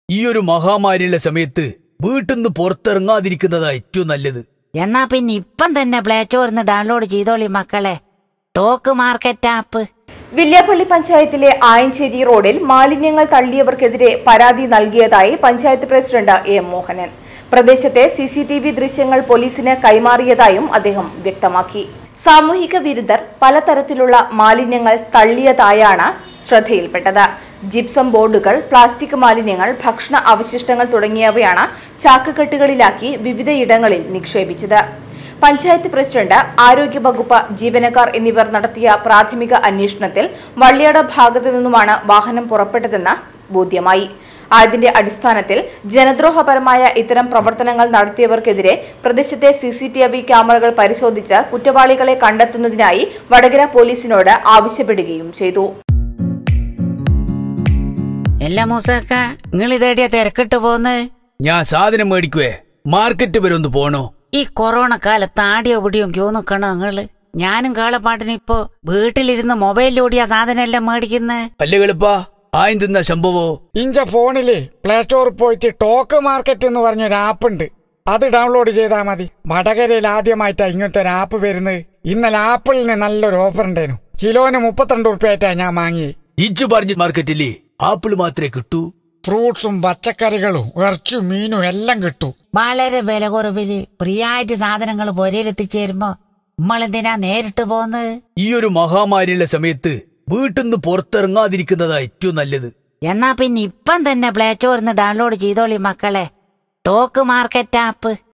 ഈ ഒരു മഹാമാരിയുള്ള സമയത്ത് വീട്ടിൽ നിന്ന് പുറത്തിറങ്ങാതിരിക്കുന്നതാ ഏറ്റവും നല്ലത് എന്നാ പിന്നെ ഇപ്പം തന്നെ പ്ലേ സ്റ്റോറിന്ന് ഡൗൺലോഡ് ചെയ്തോളി മക്കളെ ടോക്ക് മാർക്കറ്റ് ആപ്പ് വില്യാപ്പള്ളി പഞ്ചായത്തിലെ ആയഞ്ചേരി റോഡിൽ മാലിന്യങ്ങൾ തള്ളിയവർക്കെതിരെ പരാതി നൽകിയതായി പഞ്ചായത്ത് പ്രസിഡന്റ് എ മോഹനൻ പ്രദേശത്തെ സി സി ടി വി ദൃശ്യങ്ങൾ പോലീസിന് കൈമാറിയതായും അദ്ദേഹം വ്യക്തമാക്കി സാമൂഹിക വിരുദ്ധർ പലതരത്തിലുള്ള മാലിന്യങ്ങൾ തള്ളിയതായാണ് ശ്രദ്ധയിൽപ്പെട്ടത് ജിപ്സം ബോർഡുകൾ പ്ലാസ്റ്റിക് മാലിന്യങ്ങൾ ഭക്ഷണ അവശിഷ്ടങ്ങൾ തുടങ്ങിയവയാണ് ചാക്കുകെട്ടുകളിലാക്കി വിവിധയിടങ്ങളിൽ നിക്ഷേപിച്ചത് പഞ്ചായത്ത് പ്രസിഡന്റ് ആരോഗ്യ വകുപ്പ് ജീവനക്കാർ എന്നിവർ നടത്തിയ പ്രാഥമിക അന്വേഷണത്തിൽ വള്ളിയാട് ഭാഗത്തു നിന്നുമാണ് വാഹനം പുറപ്പെട്ടതെന്ന് ബോധ്യമായി അതിന്റെ അടിസ്ഥാനത്തിൽ ജനദ്രോഹപരമായ ഇത്തരം പ്രവർത്തനങ്ങൾ നടത്തിയവർക്കെതിരെ പ്രദേശത്തെ സി സി ടി വി ക്യാമറകൾ പരിശോധിച്ച് കുറ്റവാളികളെ കണ്ടെത്തുന്നതിനായി വടകര പോലീസിനോട് ആവശ്യപ്പെടുകയും ചെയ്തു എല്ലാ മൂസക്ക നിങ്ങൾ ഇതേടിയ തിരക്കിട്ട് പോന്ന് ഞാൻ സാധനം മേടിക്കുവേ മാർക്കറ്റ് വരെ ഒന്ന് പോണോ ഈ കൊറോണ കാലത്ത് ആടിയോ പിടിയും ക്യൂ നിക്കണോ നിങ്ങള് ഞാനും കാളപ്പാട്ടിന് ഇപ്പോ വീട്ടിലിരുന്ന് മൊബൈലിലൂടിയ സാധനം എല്ലാം മേടിക്കുന്നത് അല്ലേ കളിപ്പാ ആയും തിന്ന സംഭവോ ഇഞ്ച ഫോണില് പ്ലേ സ്റ്റോറിൽ പോയിട്ട് ടോക്ക് മാർക്കറ്റ് എന്ന് പറഞ്ഞൊരു ആപ്പ് ഉണ്ട് അത് ഡൗൺലോഡ് ചെയ്താൽ മതി വടകരയിൽ ആദ്യമായിട്ടാ ഇങ്ങനത്തെ ഒരു ആപ്പ് വരുന്നത് ഇന്നലെ ആപ്പിളിന് നല്ലൊരു ഓഫർ ഉണ്ടായിരുന്നു കിലോന് മുപ്പത്തിരണ്ട് ഉറുപ്പ്യായിട്ടാ ഞാൻ വാങ്ങി ഇജ്ജ് പറഞ്ഞ മാർക്കറ്റില്ലേ ആപ്പിൾ മാത്രമേ കിട്ടൂ ഫ്രൂട്ട്സും പച്ചക്കറികളും ഇറച്ചും മീനും എല്ലാം കിട്ടും വളരെ വില കുറവില് ഫ്രീയായിട്ട് സാധനങ്ങൾ പൊരയിലെത്തിച്ചേരുമ്പോ നമ്മളെന്തിനാ നേരിട്ട് പോന്ന് ഈ ഒരു മഹാമാരിയുള്ള സമയത്ത് വീട്ടിൽ നിന്ന് പുറത്തിറങ്ങാതിരിക്കുന്നതാ ഏറ്റവും നല്ലത് എന്നാ പിന്നെ ഇപ്പം തന്നെ പ്ലേ സ്റ്റോറിന്ന് ഡൗൺലോഡ് ചെയ്തോളി മക്കളെ ടോക്ക് മാർക്കറ്റ് ആപ്പ്